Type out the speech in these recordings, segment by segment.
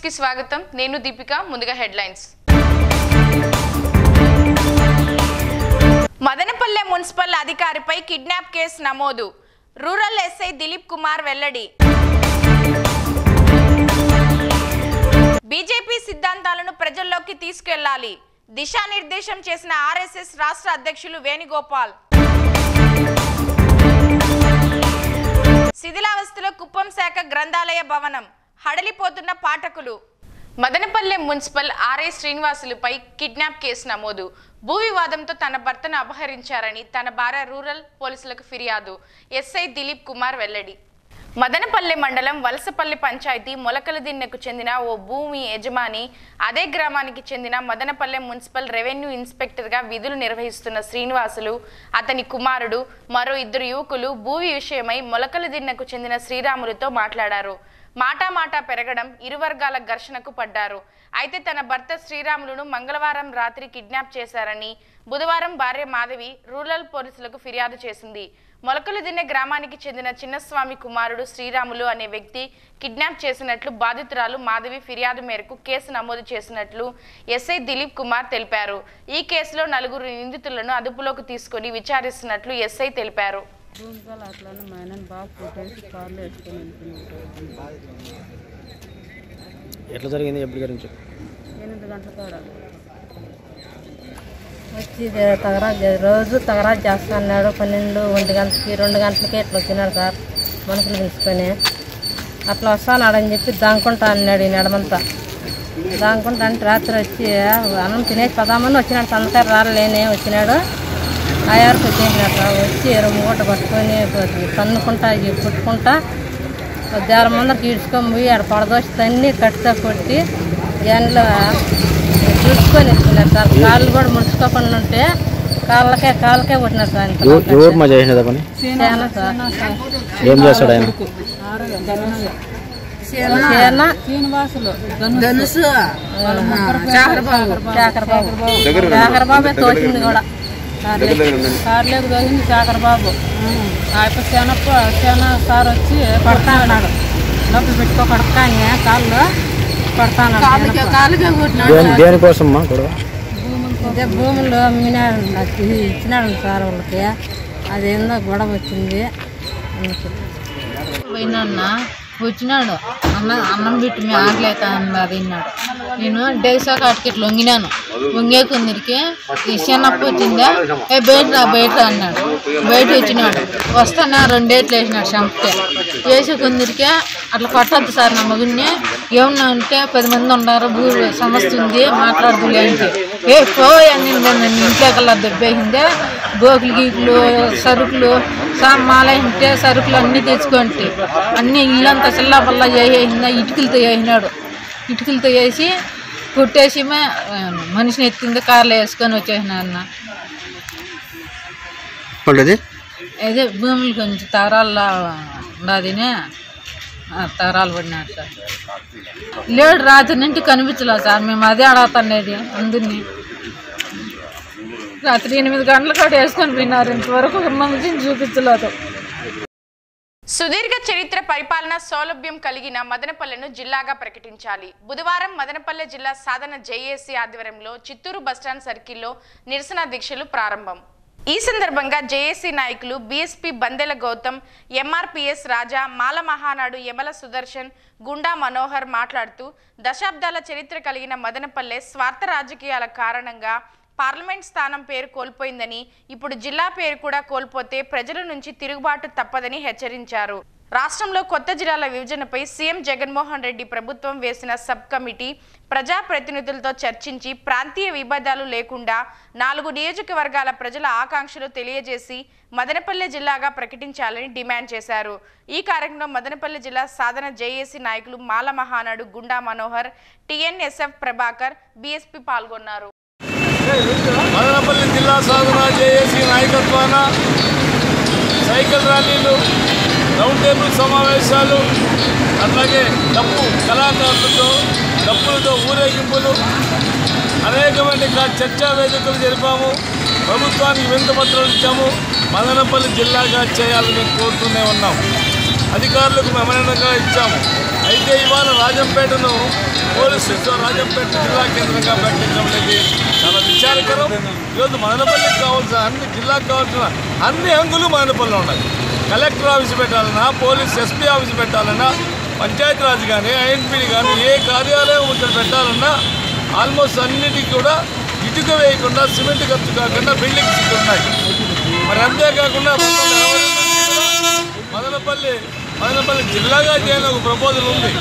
కి స్వాగతం నేను దీపిక ముందుగా హెడ్లైన్స్ మదనపల్లె మున్సిపల్ అధికారిపై కిడ్నాప్ కేసు నమోదు రూరల్ ఎస్ఐ దిలీప్ కుమార్ వెల్లడి బీజేపీ సిద్ధాంతాలను ప్రజల్లోకి తీసుకెళ్లాలి దిశానిర్దేశం చేసిన ఆర్ఎస్ఎస్ రాష్ట్ర అధ్యక్షులు వేణుగోపాల్ శిథిలావస్థలో కుప్పం శాఖ గ్రంథాలయ భవనం హడలిపోతున్న పాఠకులు మదనపల్లె మున్సిపల్ ఆర్ఏ శ్రీనివాసులపై కిడ్నాప్ కేసు నమోదు భూ వివాదంతో తన భర్తను అపహరించారని తన భార్య రూరల్ పోలీసులకు ఫిర్యాదు ఎస్ఐ దిలీప్ కుమార్ వెల్లడి మదనపల్లె మండలం వలసపల్లి పంచాయతీ మొలకలదిన్నెకు చెందిన ఓ భూమి యజమాని అదే గ్రామానికి చెందిన మదనపల్లె మున్సిపల్ రెవెన్యూ ఇన్స్పెక్టర్గా విధులు నిర్వహిస్తున్న శ్రీనివాసులు అతని కుమారుడు మరో ఇద్దరు యువకులు భూమి విషయమై మొలకలదిన్నెకు చెందిన శ్రీరాములతో మాట్లాడారు మాటా మాటా పెరగడం ఇరు వర్గాల ఘర్షణకు పడ్డారు అయితే తన భర్త శ్రీరాములును మంగళవారం రాత్రి కిడ్నాప్ చేశారని బుధవారం భార్య మాధవి రూరల్ పోలీసులకు ఫిర్యాదు చేసింది మొలకలు దిన్నె గ్రామానికి చెందిన చిన్నస్వామి కుమారుడు శ్రీరాములు అనే వ్యక్తి కిడ్నాప్ చేసినట్లు బాధితురాలు మాధవి ఫిర్యాదు మేరకు కేసు నమోదు చేసినట్లు ఎస్ఐ దిలీప్ కుమార్ తెలిపారు ఈ కేసులో నలుగురు నిందితులను అదుపులోకి తీసుకొని విచారిస్తున్నట్లు ఎస్ఐ తెలిపారు భూమికలు అట్లనే మా ఆయన బాగా కొట్టేసి కార్లు వేసుకొని వెళ్తున్నాడు ఎట్లా జరిగింది ఎప్పుడు గురించి ఎనిమిది గంటల కాడ వచ్చి ఇది తగరా చే- రోజు తగరా చేస్తా అన్నాడు పన్నెండు ఒంటి గంటకి రెండు గంటలకి ఇట్లా వచ్చినాడు సార్ మనుషులు పిలుచుకొని అట్లా వస్తానాడని చెప్పి దాంకుంటా అన్నాడు ఈ నడమంతా దాంకుంటా అంటే రాత్రి వచ్చి అన్నం తినేసి పదామని వచ్చినాడు సంతకారు రాలేనే వచ్చినాడు ఆయారికి వచ్చేసినాడు సార్ వచ్చి మూట పట్టుకొని తన్నుకుంటా ఇవి పుట్టుకుంటా చాలా ముందరికి ఈడ్చుకొని పోయి ఆడ పడదోసి తన్ని కట్టితో కొట్టి ఎండలో చూసుకొని ఇస్తున్నారు సార్ కాళ్ళు కూడా ముడుచుకోకుండా ఉంటే కాళ్ళకే కాళ్ళకే కొట్టినారు సార్ ఇంత ఎవరు ఎవరు మా చేసినదా పని సేన సార్ ఏం చేస్తాడు ఆయన సేన శ్రీనివాసులు ధనుసు చాకరబాబు చాకరబాబు చాకరబాబే తోచింది కూడా కార్లేదు తోసింది చాకరబాబు ఆయన సేన సేన సార్ వచ్చి కొడతా అన్నాడు లోపల పెట్టుకో కొడతా అని కాళ్ళు కొడతా అన్నాడు దేని దేనికోసం మా గొడవ ఇదే భూములు అమ్మినాడు నాకు ఇది ఇచ్చినాడు సార్ వాళ్ళకి అదేందో గొడవ వచ్చింది అందుకు పోయినాన్న వచ్చినాడు అన్న అన్నం పెట్టి మీ ఆకలి అవుతుంది తిన్నాడు నేను డేసా కాటికి ఇట్లా వంగినాను వంగే కొందరికి ఈ చిన్నప్పు వచ్చిందా ఏ బయట రా బయట రా అన్నాడు బయట వచ్చినాడు వస్తానా రెండేట్లు వేసినాడు చంపకే వేసే కొందరికి అట్లా కొట్టద్దు సార్ నా మగుడిని ఏమన్నా ఉంటే పది మంది ఉన్నారు భూ సమస్య ఉంది మాట్లాడదులే అంటే ఏ పోయని నన్ను ఇంట్లోకి వెళ్ళా దెబ్బేసిందే గోకులు గీకులు సరుకులు సామాల ఉంటే సరుకులు అన్నీ తెచ్చుకోండి అన్నీ ఇల్లంతా చిల్లా పల్లా చేసేసిందా ఇటుకలతో వేసినాడు ఇటుకలతో వేసి కొట్టేసి మే, ఆ, మనిషిని ఎత్తింది కార్లో వేసుకొని వచ్చేసిన అన్న ఉంటుంది అదే భూములు కొంచెం తగరాల్లో ఉన్నదినే ఆ, తగరాలు పడినాడు సార్ లేడు రాత్రి నుండి కనిపించలే సార్ మేము అదే అడగతానేది అందరినీ రాత్రి ఎనిమిది గంటల కాడ వేసుకొని పోయినారు ఇంతవరకు ఒక మనిషిని చూపించలేదు సుదీర్ఘ చరిత్ర పరిపాలన సౌలభ్యం కలిగిన మదనపల్లెను జిల్లాగా ప్రకటించాలి బుధవారం మదనపల్లె జిల్లా సాధన జేఏసీ ఆధ్వర్యంలో చిత్తూరు బస్టాండ్ సర్కిల్లో నిరసన దీక్షలు ప్రారంభం ఈ సందర్భంగా జేఏసీ నాయకులు బీఎస్పీ బందెల గౌతమ్ ఎంఆర్పీఎస్ రాజా మాల మహానాడు యమల సుదర్శన్ గుండా మనోహర్ మాట్లాడుతూ దశాబ్దాల చరిత్ర కలిగిన మదనపల్లె స్వార్థ రాజకీయాల కారణంగా పార్లమెంట్ స్థానం పేరు కోల్పోయిందని ఇప్పుడు జిల్లా పేరు కూడా కోల్పోతే ప్రజల నుంచి తిరుగుబాటు తప్పదని హెచ్చరించారు రాష్ట్రంలో కొత్త జిల్లాల విభజనపై సీఎం జగన్మోహన్ రెడ్డి ప్రభుత్వం వేసిన సబ్ కమిటీ ప్రజాప్రతినిధులతో చర్చించి ప్రాంతీయ విభేదాలు లేకుండా నాలుగు నియోజకవర్గాల ప్రజల ఆకాంక్షలు తెలియజేసి మదనపల్లె జిల్లాగా ప్రకటించాలని డిమాండ్ చేశారు ఈ కార్యక్రమంలో మదనపల్లె జిల్లా సాధన జేఏసీ నాయకులు మాల మహానాడు గుండా మనోహర్ టిఎన్ఎస్ఎఫ్ ప్రభాకర్ బీఎస్పీ పాల్గొన్నారు మదనపల్లి జిల్లా సాధన జేఏసీ నాయకత్వాన సైకిల్ ర్యాలీలు రౌండ్ టేబుల్ సమావేశాలు అట్లాగే డప్పు కళాకారులతో డప్పులతో ఊరేగింపులు అనేకమైన కా- చర్చా వేదికలు జరిపాము ప్రభుత్వానికి వింతపత్రాలు ఇచ్చాము మదనపల్లి జిల్లాగా చేయాలని కోరుతూనే ఉన్నాం అధికారులకు మెమరణంగా ఇచ్చాము అయితే ఇవాళ రాజంపేటను పోలీస్ స్టేషన్ రాజంపేట జిల్లా కేంద్రంగా ప్రకటించడం అనేది చాలా విచారకరం ఈరోజు మదనపల్లికి కావాల్సిన అన్ని జిల్లాకు కావాల్సిన అన్ని హంగులు మదనపల్లిలో ఉన్నాయి కలెక్టర్ ఆఫీస్ పెట్టాలన్నా పోలీస్ ఎస్పీ ఆఫీస్ పెట్టాలన్నా పంచాయతీరాజ్ కానీ ఐఎన్పీడి కానీ ఏ కార్యాలయం ఇక్కడ పెట్టాలన్నా ఆల్మోస్ట్ అన్నిటికీ కూడా ఇటుక వేయకుండా సిమెంట్ ఖర్చు కాకుండా బిల్డింగ్స్ ఇక్కడ ఉన్నాయి మరి అంతేకాకుండా మొత్తం నలభై రెండు నుంచి కూడా మదనపల్లి మదనపల్లి జిల్లాగా చేయని ఒక ప్రపోజల్ ఉంది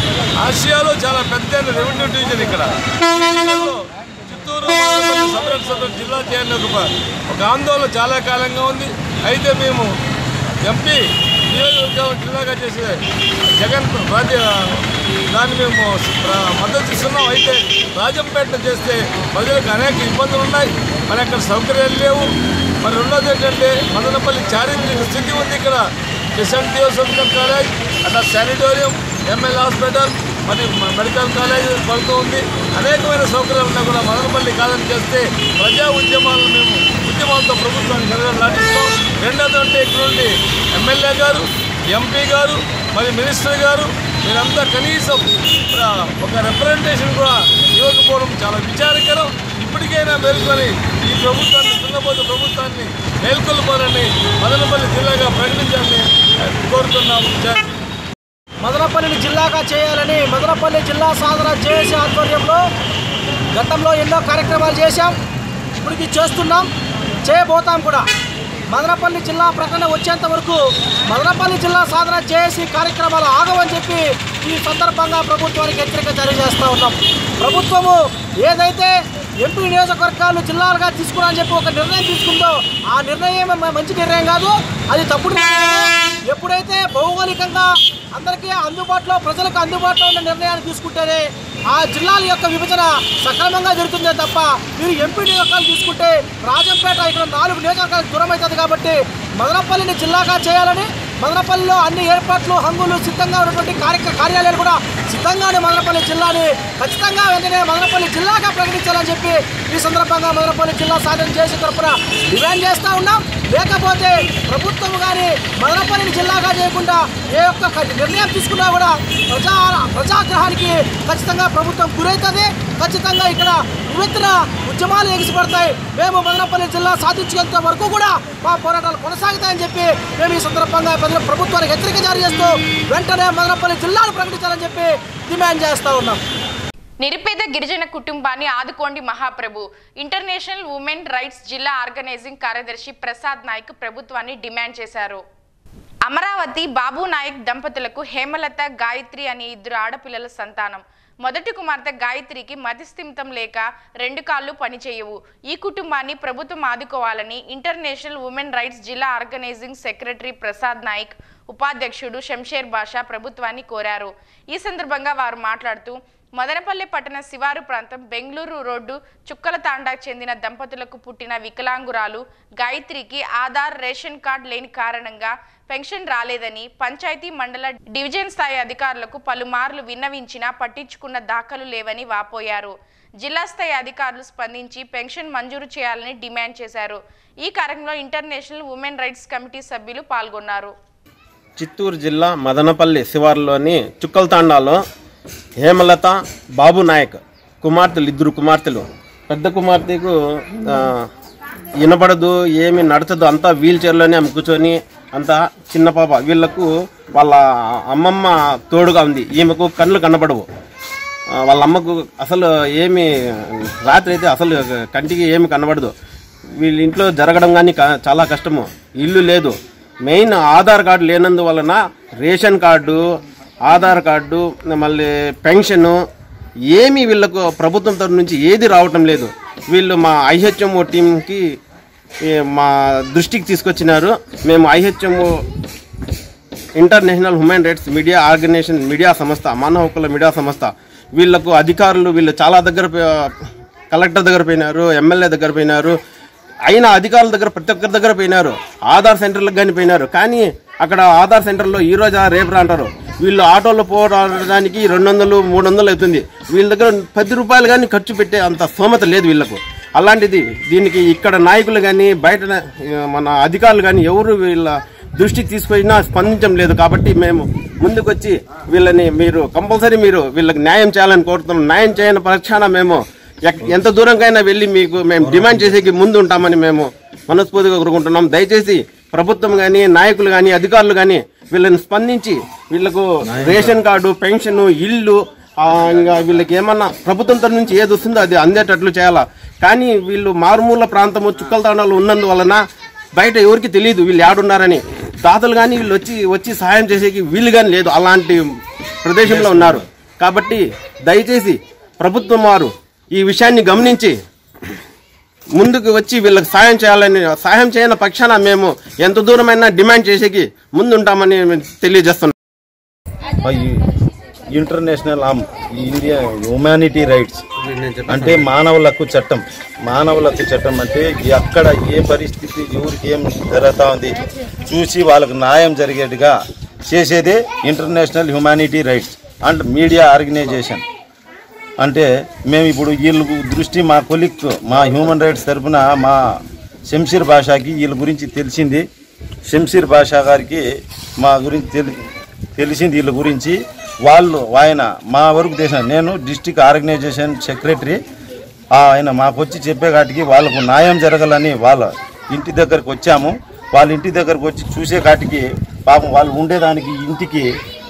ఆసియాలో చాలా పెద్ద రెవెన్యూ డివిజన్ ఇక్కడ దీనిలో చిత్తూరు మదనపల్లి సపరేట్ సపరేట్ జిల్లా చేయాలని ఒక ప- ఒక ఆందోళన చాలా కాలంగా ఉంది అయితే మేము ఎంపీ నియోజకవర్గం జిల్లాగా చేసే జగన్ రాజ్య దాన్ని మేము ప్ర- మద్దతు ఇస్తున్నాం అయితే రాజంపేట చేస్తే ప్రజలకు అనేక ఇబ్బందులు ఉన్నాయి మరి అక్కడ సౌకర్యాలు లేవు మరి రెండోది ఏంటంటే మదనపల్లి చారిత్రక స్థితి ఉంది ఇక్కడ కిషన్ దేవసంకర్ కాలేజ్ అట్లా శానిటోరియం ఎంఎల్ హాస్పిటల్ మరి మ- మెడికల్ కాలేజ్ పడుతూ ఉంది అనేకమైన సౌకర్యాలు ఉన్నా కూడా మదనపల్లి కాదని చేస్తే ప్రజా ఉద్యమాలను మేము ఉద్యమాలతో ప్రభుత్వాన్ని జరగలాటిస్తాం రెండోది అంటే ఇక్కడ నుండి ఎమ్మెల్యే గారు ఎంపీ గారు మరి మినిస్టర్ గారు మీరంతా కనీసం ఆ, ఒక రిప్రజెంటేషన్ కూడా ఇవ్వకపోవడం చాలా విచారకరం ఇప్పటికైనా మేల్కొని ఈ ప్రభుత్వాన్ని దున్నపోతు ప్రభుత్వాన్ని మేల్కొల్పాలని మదనపల్లి జిల్లాగా ప్రకటించాలని ఆ, కోరుతున్నాము జై హింద్. మదనపల్లిని జిల్లాగా చేయాలని మదనపల్లి జిల్లా సాధన జేఏసీ ఆధ్వర్యంలో గతంలో ఎన్నో కార్యక్రమాలు చేశాం ఇప్పటికి చేస్తున్నాం చేయబోతాం కూడా మదనపల్లి జిల్లా ప్రకటన వచ్చేంత వరకు మదనపల్లి జిల్లా సాధన జేఏసీ కార్యక్రమాలు ఆగవని చెప్పి ఈ సందర్భంగా ప్రభుత్వానికి హెచ్చరిక జారీ చేస్తూ ఉన్నాం ప్రభుత్వము ఏదైతే ఎంపీ నియోజకవర్గాలు జిల్లాలుగా తీసుకున్నారని చెప్పి ఒక నిర్ణయం తీసుకుందో ఆ నిర్ణయం మ- మంచి నిర్ణయం కాదు అది తప్పుడు నిర్ణయం ఎప్పుడైతే భౌగోళికంగా అందరికీ అందుబాటులో ప్రజలకు అందుబాటులో ఉన్న నిర్ణయాన్ని తీసుకుంటేనే ఆ జిల్లాల యొక్క విభజన సక్రమంగా జరుగుతుందే తప్ప మీరు ఎంపీ నియోజకవర్గాలు తీసుకుంటే రాజంపేట ఇక్కడ నాలుగు నియోజకవర్గాలకు దూరం అవుతుంది కాబట్టి మదనపల్లిని జిల్లాగా చేయాలని మదనపల్లిలో అన్ని ఏర్పాట్లు హంగులు సిద్ధంగా ఉన్నటువంటి కార్య కార్యాలయాలు కూడా సిద్ధంగానే మదనపల్లి జిల్లాని ఖచ్చితంగా వెంటనే మదనపల్లి జిల్లాగా ప్రకటించాలని చెప్పి ఈ సందర్భంగా మదనపల్లి జిల్లా సాధన చేసి తరపున డిమాండ్ చేస్తూ ఉన్నాం లేకపోతే ప్రభుత్వం కానీ మదనపల్లిని జిల్లాగా చేయకుండా ఏ ఒక్క క- నిర్ణయం తీసుకున్నా కూడా ప్రజా ప్రజాగ్రహానికి ఖచ్చితంగా ప్రభుత్వం గురవుతుంది ఖచ్చితంగా ఇక్కడ ఉవ్వెత్తున ఉద్యమాలు ఎగిసిపడతాయి మేము మదనపల్లి జిల్లా సాధించేంత వరకు కూడా మా పోరాటాలు కొనసాగుతాయని చెప్పి మేము ఈ సందర్భంగా ప్రజల ప్రభుత్వానికి హెచ్చరిక జారీ చేస్తూ వెంటనే మదనపల్లి జిల్లాను ప్రకటించాలని చెప్పి డిమాండ్ చేస్తూ ఉన్నాం నిరుపేద గిరిజన కుటుంబాన్ని ఆదుకోండి మహాప్రభు ఇంటర్నేషనల్ ఉమెన్ రైట్స్ జిల్లా ఆర్గనైజింగ్ కార్యదర్శి ప్రసాద్ నాయక్ ప్రభుత్వాన్ని డిమాండ్ చేశారు అమరావతి బాబు నాయక్ దంపతులకు హేమలత గాయత్రి అనే ఇద్దరు ఆడపిల్లల సంతానం మొదటి కుమార్తె గాయత్రికి మతిస్థిమితం లేక రెండు కాళ్ళు పనిచేయవు ఈ కుటుంబాన్ని ప్రభుత్వం ఆదుకోవాలని ఇంటర్నేషనల్ ఉమెన్ రైట్స్ జిల్లా ఆర్గనైజింగ్ సెక్రటరీ ప్రసాద్ నాయక్ ఉపాధ్యక్షుడు శంషేర్ బాషా ప్రభుత్వాన్ని కోరారు ఈ సందర్భంగా వారు మాట్లాడుతూ మదనపల్లి పట్టణ శివారు ప్రాంతం బెంగళూరు రోడ్డు చుక్కల తాండాకు చెందిన దంపతులకు పుట్టిన వికలాంగురాలు గాయత్రికి ఆధార్ రేషన్ కార్డు లేని కారణంగా పెన్షన్ రాలేదని పంచాయతీ మండల డివిజన్ స్థాయి అధికారులకు పలుమార్లు విన్నవించినా పట్టించుకున్న దాఖలు లేవని వాపోయారు జిల్లా స్థాయి అధికారులు స్పందించి పెన్షన్ మంజూరు చేయాలని డిమాండ్ చేశారు ఈ కార్యక్రమంలో ఇంటర్నేషనల్ ఉమెన్ రైట్స్ కమిటీ సభ్యులు పాల్గొన్నారు చిత్తూరు జిల్లా మదనపల్లి శివారులోని చుక్కలతాండాలో హేమలత బాబు నాయక్ కుమార్తెలు ఇద్దరు కుమార్తెలు పెద్ద కుమార్తెకు ఆ, వినపడదు ఏమి నడచదు అంతా వీల్ చైర్లోనే ఆమె కూర్చొని అంతా చిన్న పాప వీళ్ళకు వాళ్ళ అమ్మమ్మ తోడుగా ఉంది ఈమెకు కళ్ళు కనపడవు ఆ, వాళ్ళ అమ్మకు అసలు ఏమి రాత్రి అయితే అసలు కంటికి ఏమి కనబడదు వీళ్ళ ఇంట్లో జరగడం కానీ క- చాలా కష్టము ఇల్లు లేదు మెయిన్ ఆధార్ కార్డు లేనందువలన రేషన్ కార్డు ఆధార్ కార్డు మళ్ళీ పెన్షను ఏమీ వీళ్ళకు ప్రభుత్వం తరఫు నుంచి ఏది రావటం లేదు వీళ్ళు మా ఐహెచ్ఎంఓ టీంకి ఈ మా దృష్టికి తీసుకొచ్చినారు మేము IHMO international human rights media organisation media సంస్థ మానవ హక్కుల మీడియా సంస్థ వీళ్ళకు అధికారులు వీళ్ళు చాలా దగ్గర పో- కలెక్టర్ దగ్గర పోయినారు ఎమ్మెల్యే దగ్గర పోయినారు అయినా అధికారుల దగ్గర ప్రతి ఒక్కరి దగ్గర పోయినారు ఆధార్ సెంటర్లకు కానీ పోయినారు కానీ అక్కడ ఆధార్ సెంటర్లో ఈ రోజు ఆ రేపు రా అంటారు వీళ్ళు ఆటోలో పోవడానికి రెండు వందలు మూడు వందలు అవుతుంది వీళ్ళ దగ్గర పది రూపాయలు కానీ ఖర్చు పెట్టే అంత స్తోమత లేదు వీళ్ళకు అలాంటిది దీనికి ఇక్కడ నాయకులు కానీ బయట ఆ, మన అధికారులు కానీ ఎవరు వీళ్ళ దృష్టికి తీసుకొచ్చినా స్పందించడం లేదు కాబట్టి మేము ముందుకొచ్చి వీళ్ళని మీరు కంపల్సరీ మీరు వీళ్ళకి న్యాయం చేయాలని కోరుతున్నాం న్యాయం చేయని పక్షాన మేము ఎక్- ఎంత దూరంకైనా వెళ్ళి మీకు మేము డిమాండ్ చేసేకి ముందు ఉంటామని మేము మనస్ఫూర్తిగా కోరుకుంటున్నాం దయచేసి ప్రభుత్వం కానీ నాయకులు కానీ అధికారులు కానీ వీళ్ళని స్పందించి వీళ్ళకు రేషన్ కార్డు పెన్షన్ ఇల్లు ఆ, ఇంకా వీళ్ళకి ఏమన్నా ప్రభుత్వం తరఫు నుంచి ఏది వస్తుందో అది అందేటట్లు చేయాలా కానీ వీళ్ళు మారుమూల ప్రాంతము చుక్కల తాండాలు ఉన్నందువలన బయట ఎవరికి తెలియదు వీళ్ళు ఆడున్నారని దాతలు కానీ వీళ్ళు వచ్చి వచ్చి సహాయం చేసేకి వీళ్ళు కానీ లేదు అలాంటి ప్రదేశంలో ఉన్నారు కాబట్టి దయచేసి ప్రభుత్వం వారు ఈ విషయాన్ని గమనించి ముందుకు వచ్చి వీళ్ళకి సాయం చేయాలని సాయం చేయని పక్షాన మేము ఎంత దూరమైనా డిమాండ్ చేసేకి ముందుంటామని తెలియజేస్తున్నాం international am India humanity rights అంటే మానవులకు చట్టం మానవులకు చట్టం అంటే ఎక్కడ ఏ పరిస్థితి ఎవరికి ఏం జరుగుతా ఉంది చూసి వాళ్ళకు న్యాయం జరిగేట్టుగా చేసేదే international humanity rights and media organisation అంటే మేము ఇప్పుడు వీళ్ళ దృష్టి మా కొలిక్ మా హ్యూమన్ రైట్స్ తరఫున మా శంషీర్ భాషకి వీళ్ళ గురించి తెలిసింది శంషీర్ భాషా గారికి మా గురించి తెలి తెలిసింది వీళ్ళ గురించి వాళ్ళు ఆయన మా వరకు చేసిన నేను డిస్టిక్ ఆర్గనైజేషన్ సెక్రటరీ ఆయన మాకు వచ్చి చెప్పే కాటికి వాళ్ళకు న్యాయం జరగాలని వాళ్ళ ఇంటి దగ్గరకు వచ్చాము వాళ్ళ ఇంటి దగ్గరకు వచ్చి చూసే కాటికి పాపం వాళ్ళు ఉండేదానికి ఇంటికి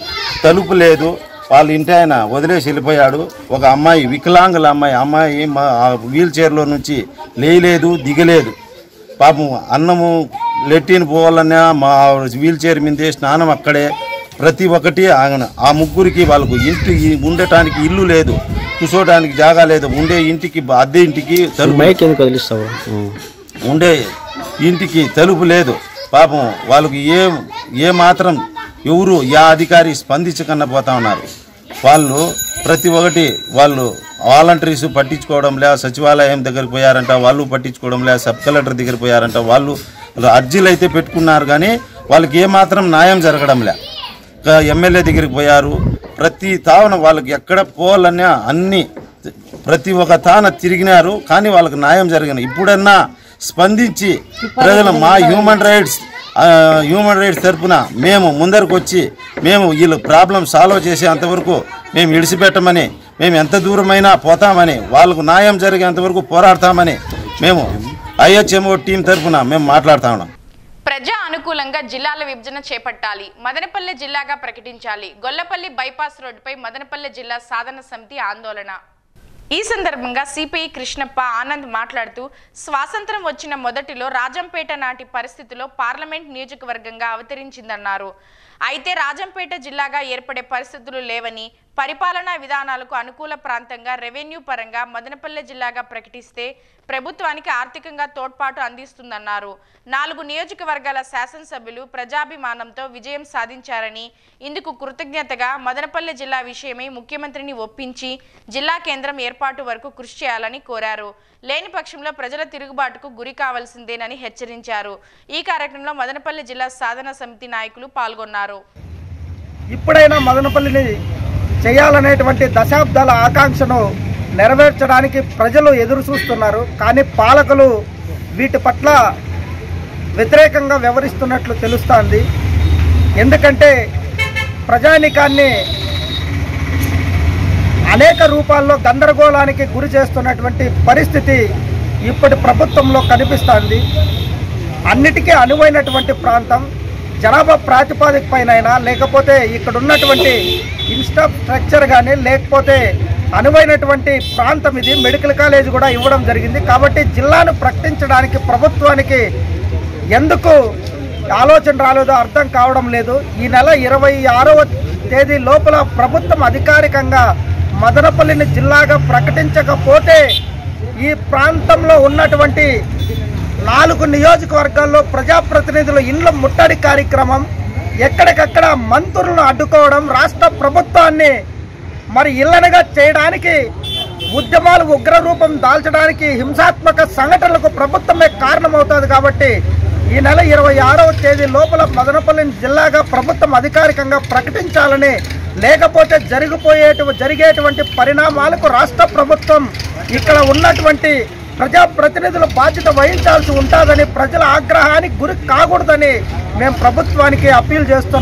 తలుపు లేదు వాళ్ళ ఇంటి ఆయన వదిలేసి వెళ్ళిపోయాడు ఒక అమ్మాయి వికలాంగుల అమ్మాయి అమ్మాయి మా ఆ వీల్ చైర్లో నుంచి లేయలేదు దిగలేదు పాపం అన్నము లెట్టిన్ పోవాలన్నా మా వీల్ చైర్ మీదే స్నానం అక్కడే ప్రతి ఒక్కటి ఆయన ఆ ముగ్గురికి వాళ్ళకు ఇంటి ఉండటానికి ఇల్లు లేదు కూర్చోడానికి జాగా లేదు ఉండే ఇంటికి అద్దె ఇంటికి తలుపు మైక్ ఎందుకు వదిలిస్తావు ఉండే ఇంటికి తలుపు లేదు పాపం వాళ్ళకి ఏ ఏ మాత్రం ఎవరు యా అధికారి స్పందించకుండా పోతా ఉన్నారు వాళ్ళు ప్రతి ఒక్కటి వాళ్ళు వాలంటీర్స్ పట్టించుకోవడం లే సచివాలయం దగ్గరికి పోయారంట వాళ్ళు పట్టించుకోవడం లే సబ్ కలెక్టర్ దగ్గర పోయారంట వాళ్ళు అర్జీలు అయితే పెట్టుకున్నారు కానీ వాళ్ళకి ఏ మాత్రం న్యాయం జరగడం లే ఇంకా ఎమ్మెల్యే దగ్గరికి పోయారు ప్రతి తావన వాళ్ళకి ఎక్కడ పోవాలన్నా అన్ని ప్రతి ఒక్క తాన తిరిగినారు కానీ వాళ్ళకి న్యాయం జరిగిన ఇప్పుడన్నా స్పందించి ప్రజలు మా human rights uh, human rights తరపున మేము ముందరకు వచ్చి మేము వీళ్ళ ప్రాబ్లం సాల్వ్ చేసేంతవరకు మేము ఇడిచిపెట్టమని మేము ఎంత దూరమైనా పోతామని వాళ్ళకు న్యాయం జరిగేంత వరకు పోరాడతామని మేము ఐహెచ్ఎంఓ టీం తరపున మేము మాట్లాడుతా ఉన్నాం ప్రజా అనుకూలంగా జిల్లాల విభజన చేపట్టాలి మదనపల్లె జిల్లాగా ప్రకటించాలి గొల్లపల్లి బైపాస్ రోడ్డుపై మదనపల్లె జిల్లా సాధన సమితి ఆందోళన ఈ సందర్భంగా సిపిఐ కృష్ణప్ప ఆనంద్ మాట్లాడుతూ స్వాతంత్రం వచ్చిన మొదటిలో రాజంపేట నాటి పరిస్థితిలో పార్లమెంట్ నియోజకవర్గంగా అవతరించిందన్నారు అయితే రాజంపేట జిల్లాగా ఏర్పడే పరిస్థితులు లేవని పరిపాలనా విధానాలకు అనుకూల ప్రాంతంగా రెవెన్యూ పరంగా మదనపల్లె జిల్లాగా ప్రకటిస్తే ప్రభుత్వానికి ఆర్థికంగా తోడ్పాటు అందిస్తుందన్నారు నాలుగు నియోజకవర్గాల శాసనసభ్యులు ప్రజాభిమానంతో విజయం సాధించారని ఇందుకు కృతజ్ఞతగా మదనపల్లె జిల్లా విషయమై ముఖ్యమంత్రిని ఒప్పించి జిల్లా కేంద్రం ఏర్పాటు వరకు కృషి చేయాలని కోరారు లేని పక్షంలో ప్రజల తిరుగుబాటుకు గురి కావాల్సిందేనని హెచ్చరించారు ఈ కార్యక్రమంలో మదనపల్లి జిల్లా సాధన సమితి నాయకులు పాల్గొన్నారు ఇప్పుడైనా మదనపల్లిని చేయాలనేటువంటి దశాబ్దాల ఆకాంక్షను నెరవేర్చడానికి ప్రజలు ఎదురు చూస్తున్నారు కానీ పాలకులు వీటి పట్ల వ్యతిరేకంగా వ్యవహరిస్తున్నట్లు తెలుస్తోంది ఎందుకంటే ప్రజానికాన్ని అనేక రూపాల్లో గందరగోళానికి గురి చేస్తున్నటువంటి పరిస్థితి ఇప్పటి ప్రభుత్వంలో కనిపిస్తోంది అన్నిటికీ అనువైనటువంటి ప్రాంతం జనాభా ప్రాతిపాదిక పైన లేకపోతే ఇక్కడ ఉన్నటువంటి ఇన్స్ట్రక్చర్ కానీ లేకపోతే అనువైనటువంటి ప్రాంతం ఇది మెడికల్ కాలేజ్ కూడా ఇవ్వడం జరిగింది కాబట్టి జిల్లాను ప్రకటించడానికి ప్రభుత్వానికి ఎందుకు ఆలోచన రాలేదో అర్థం కావడం లేదు ఈ నెల ఇరవై ఆరవ తేదీ లోపల ప్రభుత్వం అధికారికంగా మదనపల్లిని జిల్లాగా ప్రకటించకపోతే ఈ ప్రాంతంలో ఉన్నటువంటి నాలుగు నియోజకవర్గాల్లో ప్రజాప్రతినిధుల ఇండ్ల ముట్టడి కార్యక్రమం ఎక్కడికక్కడ మంత్రులను అడ్డుకోవడం రాష్ట్ర ప్రభుత్వాన్ని మరి ఇళ్లనగా చేయడానికి ఉద్యమాలు ఉగ్రరూపం దాల్చడానికి హింసాత్మక సంఘటనలకు ప్రభుత్వమే కారణమవుతుంది కాబట్టి ఈ నెల ఇరవై ఆరవ తేదీ లోపల మదనపల్లిని జిల్లాగా ప్రభుత్వం అధికారికంగా ప్రకటించాలని లేకపోతే జరిగిపోయేటు జరిగేటువంటి పరిణామాలకు రాష్ట్ర ప్రభుత్వం ఇక్కడ ఉన్నటువంటి ప్రజాప్రతినిధుల బాధ్యత వహించాల్సి ఉంటుందని ప్రజల ఆగ్రహానికి గురి కాకూడదని మేము ప్రభుత్వానికి అప్పీల్ చేస్తున్నాం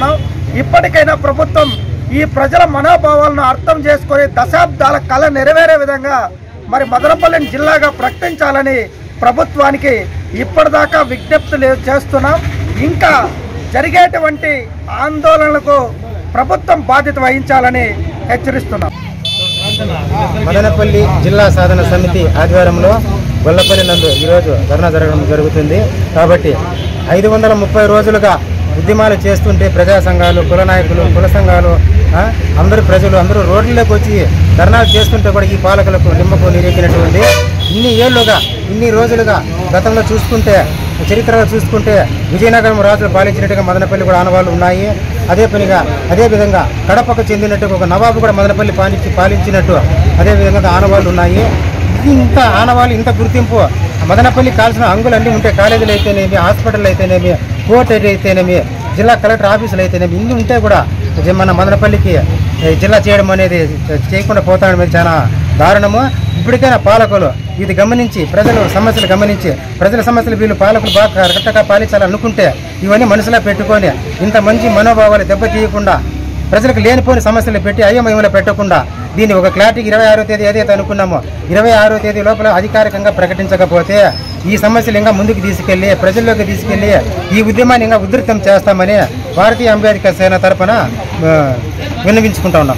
ఇప్పటికైనా ప్రభుత్వం ఈ ప్రజల మనోభావాలను అర్థం చేసుకొని దశాబ్దాల కళ నెరవేరే విధంగా మరి మదనపల్లిని జిల్లాగా ప్రకటించాలని ప్రభుత్వానికి ఇప్పటిదాకా విజ్ఞప్తులు చేస్తున్నాం ఇంకా జరిగేటువంటి ఆందోళనలకు ప్రభుత్వం బాధ్యత వహించాలని హెచ్చరిస్తున్నాం మదనపల్లి జిల్లా సాధన సమితి ఆధ్వర్యంలో గొల్లపల్లి నందు ఈరోజు ధర్నా జరగడం జరుగుతుంది కాబట్టి ఐదు వందల ముప్పై రోజులుగా ఉద్యమాలు చేస్తుంటే ప్రజా సంఘాలు కుల నాయకులు కుల సంఘాలు ఆ, అందరూ ప్రజలు అందరూ రోడ్లలోకి వచ్చి ధర్నాలు చేస్తుంటే కూడా ఈ పాలకులకు నిమ్మకు నీరెక్కినటువంటి ఇన్ని ఏళ్లుగా ఇన్ని రోజులుగా గతంలో చూసుకుంటే చరిత్రలో చూసుకుంటే విజయనగరం రాజులు పాలించినట్టుగా మదనపల్లి కూడా ఆనవాళ్ళు ఉన్నాయి అదే పనిగా అదే విధంగా కడపకు చెందినట్టు ఒక నవాబు కూడా మదనపల్లి పాలించి పాలించినట్టు అదే విధంగా ఆనవాళ్ళు ఉన్నాయి ఇది ఇంత ఆనవాళ్ళు ఇంత గుర్తింపు మదనపల్లి కాల్సిన అంగులు అన్నీ ఉంటే కాలేజీలు అయితేనేమి హాస్పిటల్ అయితేనేమి కోర్టు అయితేనేమి జిల్లా కలెక్టర్ ఆఫీసులు అయితేనేమి ఇన్ని ఉంటే కూడా జ- మన మదనపల్లికి ఏ, జిల్లా చేయడం అనేది చేయకుండా పోతాడం అనేది చాలా దారుణము ఇప్పటికైనా పాలకులు ఇది గమనించి ప్రజలు సమస్యలు గమనించి ప్రజల సమస్యలు వీళ్ళు పాలకులు బాగా కరెక్ట్గా పాలించాలనుకుంటే ఇవన్నీ మనసులో పెట్టుకొని ఇంత మంచి మనోభావాలు దెబ్బతీయకుండా ప్రజలకు లేనిపోని సమస్యలు పెట్టి అయోమయంలో పెట్టకుండా దీన్ని ఒక క్లారిటీకి ఇరవై ఆరో తేదీ ఏదైతే అనుకున్నామో ఇరవై ఆరో తేదీ లోపల అధికారికంగా ప్రకటించకపోతే ఈ సమస్యలు ఇంకా ముందుకు తీసుకెళ్లి ప్రజల్లోకి తీసుకెళ్లి ఈ ఉద్యమాన్ని ఇంకా ఉధృతం చేస్తామని భారతీయ అంబేద్కర్ సేన తరపున ఆ, విన్నవించుకుంటా ఉన్నాం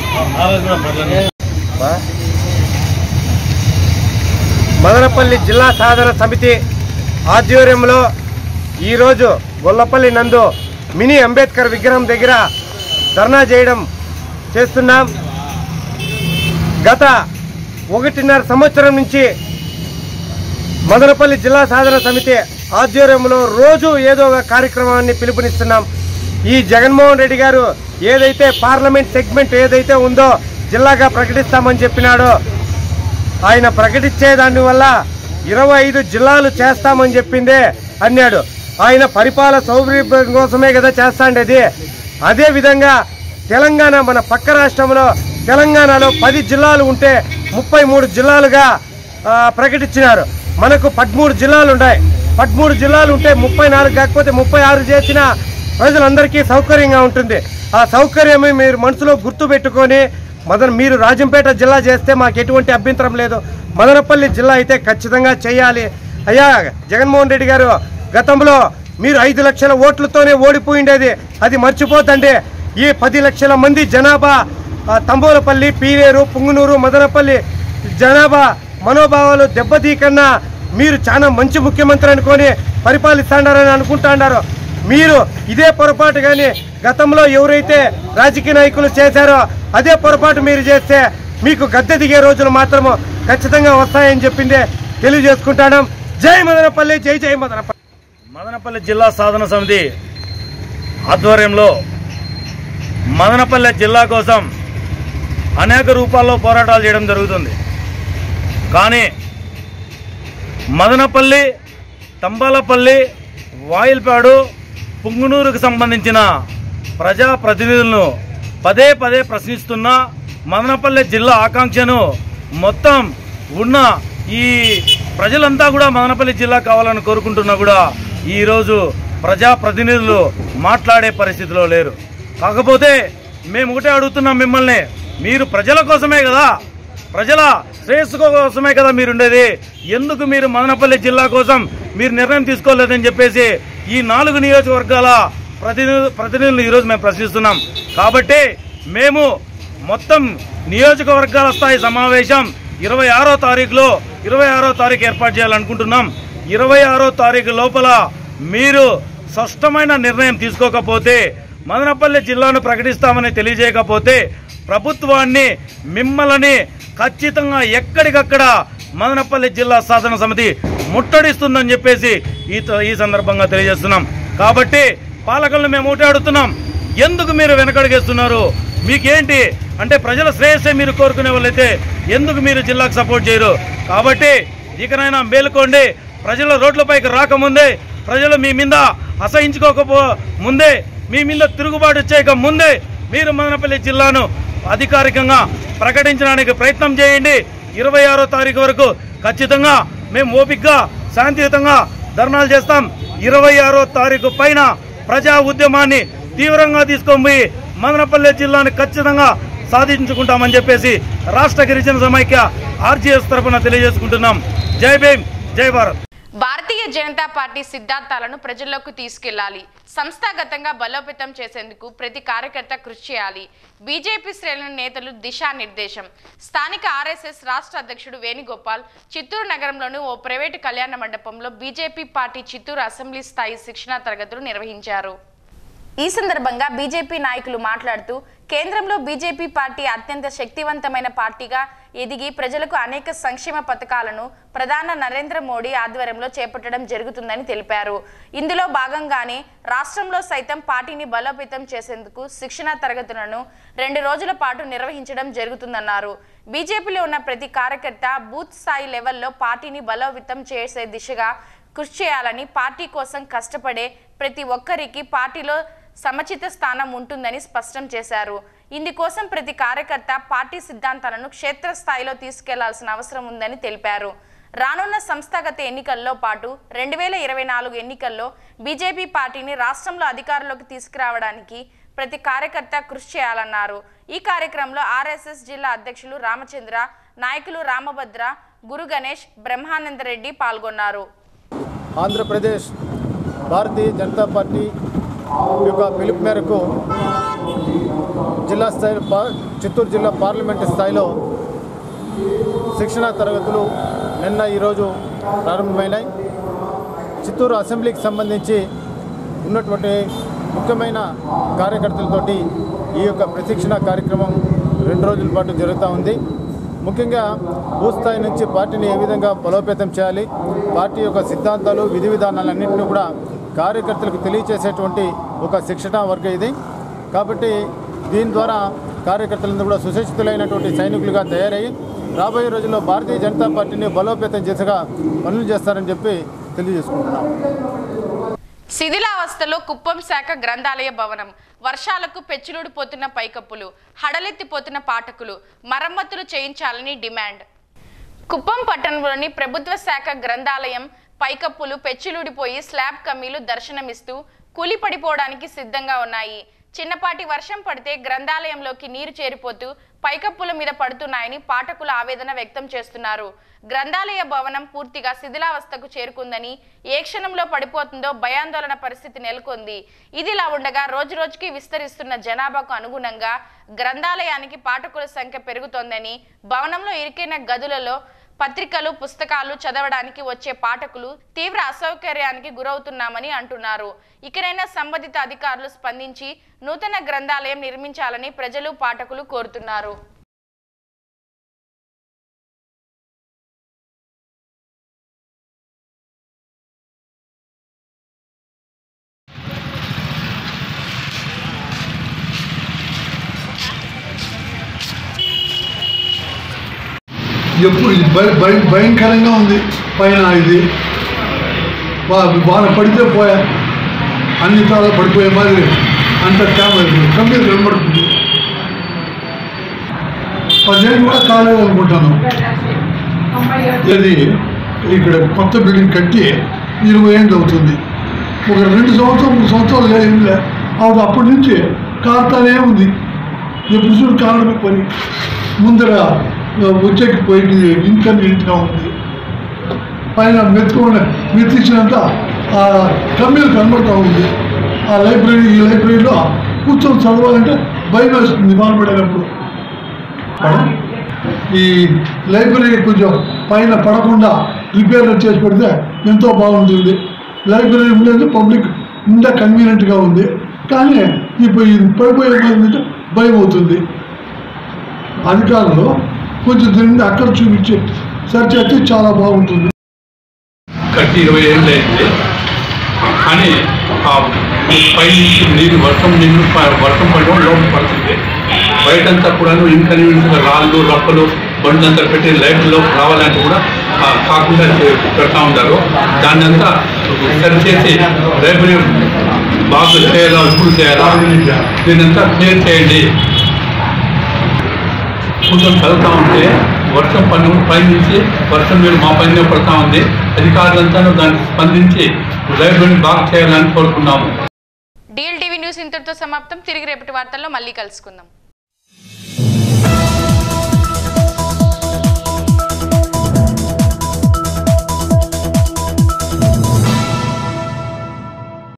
మదనపల్లి జిల్లా సాధన సమితి ఆధ్వర్యంలో ఈరోజు గొల్లపల్లి నందు మినీ అంబేద్కర్ విగ్రహం దగ్గర ధర్నా చేయడం చేస్తున్నాం గత ఒకటిన్నర సంవత్సరం నుంచి మదనపల్లి జిల్లా సాధన సమితి ఆధ్వర్యంలో రోజు ఏదో ఒక కార్యక్రమాన్ని పిలుపునిస్తున్నాం ఈ జగన్మోహన్ రెడ్డి గారు ఏదైతే పార్లమెంట్ సెగ్మెంట్ ఏదైతే ఉందో జిల్లాగా ప్రకటిస్తామని చెప్పినాడో ఆయన ప్రకటించే దాని వల్ల ఇరవై ఐదు జిల్లాలు చేస్తామని చెప్పిందే అన్నాడు ఆయన పరిపాలన సౌకర్యం కోసమే కదా చేస్తాండేది అదే విధంగా తెలంగాణ మన పక్క రాష్ట్రంలో తెలంగాణలో పది జిల్లాలు ఉంటే ముప్పై మూడు జిల్లాలుగా ఆ, ప్రకటించినారు మనకు పదమూడు జిల్లాలు ఉన్నాయి పదమూడు జిల్లాలు ఉంటే ముప్పై నాలుగు కాకపోతే ముప్పై ఆరు చేసిన ప్రజలందరికీ సౌకర్యంగా ఉంటుంది ఆ సౌకర్యం మీరు మనసులో గుర్తు పెట్టుకొని మదన మీరు రాజంపేట జిల్లా చేస్తే మాకు ఎటువంటి అభ్యంతరం లేదు మదనపల్లి జిల్లా అయితే ఖచ్చితంగా చేయాలి అయ్యా జగన్మోహన్ రెడ్డి గారు గతంలో మీరు ఐదు లక్షల ఓట్లతోనే ఓడిపోయిండేది అది మర్చిపోతండి ఈ పది లక్షల మంది జనాభా ఆ, తంబోలపల్లి పీరేరు పుంగునూరు మదనపల్లి జనాభా మనోభావాలు దెబ్బతీకన్నా మీరు చాలా మంచి ముఖ్యమంత్రి అనుకొని పరిపాలిస్తాడారని అనుకుంటాడారు మీరు ఇదే పొరపాటు కానీ గతంలో ఎవరైతే రాజకీయ నాయకులు చేశారో అదే పొరపాటు మీరు చేస్తే మీకు గద్దె దిగే రోజులు మాత్రము ఖచ్చితంగా వస్తాయని చెప్పిందే తెలియజేసుకుంటాను జై మదనపల్లి జై జై మదనపల్లి మదనపల్లి జిల్లా సాధన సమితి ఆధ్వర్యంలో మదనపల్లె జిల్లా కోసం అనేక రూపాల్లో పోరాటాలు చేయడం జరుగుతుంది కానీ మదనపల్లి తంబాలపల్లి వాయిల్పాడు పుంగునూరుకు సంబంధించిన ప్రజాప్రతినిధులను పదే పదే ప్రశ్నిస్తున్న మదనపల్లె జిల్లా ఆకాంక్షను మొత్తం ఉన్న ఈ ప్రజలంతా కూడా మదనపల్లి జిల్లా కావాలని కోరుకుంటున్నా కూడా ఈరోజు ప్రజాప్రతినిధులు మాట్లాడే పరిస్థితిలో లేరు కాకపోతే మేము ఒకటే అడుగుతున్నాం మిమ్మల్ని మీరు ప్రజల కోసమే కదా ప్రజల శ్రేయస్సు కోసమే కదా మీరు ఉండేది ఎందుకు మీరు మదనపల్లి జిల్లా కోసం మీరు నిర్ణయం తీసుకోలేదని చెప్పేసి ఈ నాలుగు నియోజకవర్గాల ప్రతినిధు ప్రతినిధులు ఈరోజు మేము ప్రశ్నిస్తున్నాం కాబట్టి మేము మొత్తం నియోజకవర్గాల స్థాయి సమావేశం ఇరవై ఆరో తారీఖులో ఇరవై ఆరో తారీఖు ఏర్పాటు చేయాలనుకుంటున్నాం ఇరవై ఆరో తారీఖు లోపల మీరు స్పష్టమైన నిర్ణయం తీసుకోకపోతే మదనపల్లి జిల్లాను ప్రకటిస్తామని తెలియజేయకపోతే ప్రభుత్వాన్ని మిమ్మల్ని ఖచ్చితంగా ఎక్కడికక్కడ మదనపల్లి జిల్లా సాధన సమితి ముట్టడిస్తుందని చెప్పేసి ఈ త- ఈ సందర్భంగా తెలియజేస్తున్నాం కాబట్టి పాలకులను మేము ఒకటే అడుగుతున్నాం ఎందుకు మీరు వెనకడుగేస్తున్నారు మీకేంటి అంటే ప్రజల శ్రేయస్సే మీరు కోరుకునే వాళ్ళైతే ఎందుకు మీరు జిల్లాకు సపోర్ట్ చేయరు కాబట్టి ఇకనైనా మేలుకోండి ప్రజల రోడ్లపైకి రాకముందే ప్రజలు మీ మీద అసహించుకోకపో ముందే మీ మీద తిరుగుబాటు చేయక ముందే మీరు మదనపల్లి జిల్లాను అధికారికంగా ప్రకటించడానికి ప్రయత్నం చేయండి ఇరవై ఆరో తారీఖు వరకు ఖచ్చితంగా మేము ఓపికగా శాంతియుతంగా ధర్నాలు చేస్తాం ఇరవై ఆరో తారీఖు పైన ప్రజా ఉద్యమాన్ని తీవ్రంగా తీసుకొని పోయి మదనపల్లె జిల్లాని ఖచ్చితంగా సాధించుకుంటామని చెప్పేసి రాష్ట్ర గిరిజన సమైక్య ఆర్జీఎస్ తరఫున తెలియజేసుకుంటున్నాం జై భీమ్ జై భారత్ భారతీయ జనతా పార్టీ సిద్ధాంతాలను ప్రజల్లోకి తీసుకెళ్లాలి సంస్థాగతంగా బలోపేతం చేసేందుకు ప్రతి కార్యకర్త కృషి చేయాలి బీజేపీ శ్రేణుల నేతలు దిశానిర్దేశం స్థానిక ఆర్ఎస్ఎస్ రాష్ట్ర అధ్యక్షుడు వేణుగోపాల్ చిత్తూరు నగరంలోని ఓ ప్రైవేటు కళ్యాణ మండపంలో బీజేపీ పార్టీ చిత్తూరు అసెంబ్లీ స్థాయి శిక్షణా తరగతులు నిర్వహించారు ఈ సందర్భంగా బీజేపీ నాయకులు మాట్లాడుతూ కేంద్రంలో బీజేపీ పార్టీ అత్యంత శక్తివంతమైన పార్టీగా ఎదిగి ప్రజలకు అనేక సంక్షేమ పథకాలను ప్రధాన నరేంద్ర మోడీ ఆధ్వర్యంలో చేపట్టడం జరుగుతుందని తెలిపారు ఇందులో భాగంగానే రాష్ట్రంలో సైతం పార్టీని బలోపేతం చేసేందుకు శిక్షణా తరగతులను రెండు రోజుల పాటు నిర్వహించడం జరుగుతుందన్నారు బీజేపీలో ఉన్న ప్రతి కార్యకర్త బూత్ స్థాయి లెవెల్లో పార్టీని బలోపేతం చేసే దిశగా కృషి చేయాలని పార్టీ కోసం కష్టపడే ప్రతి ఒక్కరికి పార్టీలో సముచిత స్థానం ఉంటుందని స్పష్టం చేశారు ఇందుకోసం ప్రతి కార్యకర్త పార్టీ సిద్ధాంతాలను క్షేత్రస్థాయిలో తీసుకెళ్లాల్సిన అవసరం ఉందని తెలిపారు రానున్న సంస్థాగత ఎన్నికల్లో పాటు రెండు వేల ఇరవై నాలుగు ఎన్నికల్లో బీజేపీ పార్టీని రాష్ట్రంలో అధికారంలోకి తీసుకురావడానికి ప్రతి కార్యకర్త కృషి చేయాలన్నారు ఈ కార్యక్రమంలో ఆర్ఎస్ఎస్ జిల్లా అధ్యక్షులు రామచంద్ర నాయకులు రామభద్ర గురు గణేష్ బ్రహ్మానందరెడ్డి పాల్గొన్నారు ఆంధ్రప్రదేశ్ భారతీయ జనతా పార్టీ యొక్క పిలుపు మేరకు జిల్లా స్థాయి పా- చిత్తూరు జిల్లా పార్లమెంటు స్థాయిలో శిక్షణా తరగతులు నిన్న ఈరోజు ప్రారంభమైనాయి చిత్తూరు అసెంబ్లీకి సంబంధించి ఉన్నటువంటి ముఖ్యమైన కార్యకర్తలతోటి ఈ యొక్క ప్రశిక్షణ కార్యక్రమం రెండు రోజుల పాటు జరుగుతూ ఉంది ముఖ్యంగా భూస్థాయి నుంచి పార్టీని ఏ విధంగా బలోపేతం చేయాలి పార్టీ యొక్క సిద్ధాంతాలు విధి విధానాలన్నింటినీ కూడా కార్యకర్తలకు తెలియచేసేటువంటి ఒక శిక్షణ వర్గం ఇది కాబట్టి దీని ద్వారా కార్యకర్తలందరూ కూడా సుశిక్షితులైనటువంటి సైనికులుగా తయారయ్యి రాబోయే రోజుల్లో భారతీయ జనతా పార్టీని బలోపేతం చేసగా పనులు చేస్తారని చెప్పి తెలియజేసుకుంటున్నాం శిథిలావస్థలో కుప్పం శాఖ గ్రంథాలయ భవనం వర్షాలకు పెచ్చులుడిపోతున్న పైకప్పులు హడలెత్తిపోతున్న పాఠకులు మరమ్మతులు చేయించాలని డిమాండ్ కుప్పం పట్టణంలోని ప్రభుత్వ శాఖ గ్రంథాలయం పైకప్పులు పెచ్చులుడిపోయి స్లాబ్ కమ్మీలు దర్శనమిస్తూ కూలిపడిపోవడానికి సిద్ధంగా ఉన్నాయి చిన్నపాటి వర్షం పడితే గ్రంథాలయంలోకి నీరు చేరిపోతూ పైకప్పుల మీద పడుతున్నాయని పాఠకులు ఆవేదన వ్యక్తం చేస్తున్నారు గ్రంథాలయ భవనం పూర్తిగా శిథిలావస్థకు చేరుకుందని ఏ క్షణంలో పడిపోతుందో భయాందోళన పరిస్థితి నెలకొంది ఇదిలా ఉండగా రోజు రోజుకి విస్తరిస్తున్న జనాభాకు అనుగుణంగా గ్రంథాలయానికి పాఠకుల సంఖ్య పెరుగుతోందని భవనంలో ఇరుకైన గదులలో పత్రికలు పుస్తకాలు చదవడానికి వచ్చే పాఠకులు తీవ్ర అసౌకర్యానికి గురవుతున్నామని అంటున్నారు ఇకనైనా సంబంధిత అధికారులు స్పందించి నూతన గ్రంథాలయం నిర్మించాలని ప్రజలు పాఠకులు కోరుతున్నారు ఎప్పుడు ఇది భయ- భయ- భయంకరంగా ఉంది పైన ఇది వా- వాన పడితే పోయా అన్ని తాళ పడిపోయే మాదిరి అంత తేమ కంపెనీ కనబడుతుంది పదిహేను కూడా కాలేదు అనుకుంటాను ఇది ఇక్కడ కొత్త బిల్డింగ్ కట్టి ఇరవై ఏళ్ళు అవుతుంది ఒక రెండు సంవత్సరం మూడు సంవత్సరాలు లేదు ఏం లే అది అప్పటి నుంచి కారుతానే ఉంది ఎప్పుడు చూడు కారణమే పని ముందర వచ్చేకి పోయి ఇన్కన్వీనియంట్గా ఉంది పైన మెత్తుకున్న మెత్తించినంత ఆ కమ్మీలు కనబడుతూ ఉంది ఆ లైబ్రరీ ఈ లైబ్రరీలో కూర్చొని చదవాలంటే భయం వేస్తుంది బాధపడేటప్పుడు ఈ లైబ్రరీ కొంచెం పైన పడకుండా రిపేర్లు చేసి పెడితే ఎంతో బాగుంటుంది లైబ్రరీ ఉండేది పబ్లిక్ నిండా కన్వీనియంట్గా ఉంది కానీ ఇప్పుడు ఇది పడిపోయే అంటే భయం అవుతుంది అధికారులు కొంచెం దీన్ని అక్కడ చూపించి సరి చేస్తే చాలా బాగుంటుంది కట్టి ఇరవై ఏళ్ళు అయింది కానీ ఆ పై నుంచి నీరు వర్షం నీరు ప- వర్షం పడడం లోపల పడుతుంది బయటంతా కూడా ఇన్కన్వీనియంట్గా రాళ్ళు రప్పలు బండ్లంతా పెట్టి లైట్లో రావాలంటే కూడా ఆ, కాకుండా చే- పెడతా ఉంటారు దాన్ని అంతా సరిచేసి లైబ్రరీ బాగా చేయాలా ఇప్పుడు చేయాలా దీన్నంతా క్లియర్ చేయండి కొంచెం చదువుతా ఉంటే వర్షం పన్ను పై నుంచి వర్షం నీరు మా పైన పడతా ఉంది అధికారులంతా దానికి స్పందించి లైబ్రరీని బాగా చేయాలని కోరుకున్నాము డిఎల్టీవీ న్యూస్ ఇంతటితో సమాప్తం తిరిగి రేపటి వార్తల్లో మళ్ళీ కలుసుకుందాం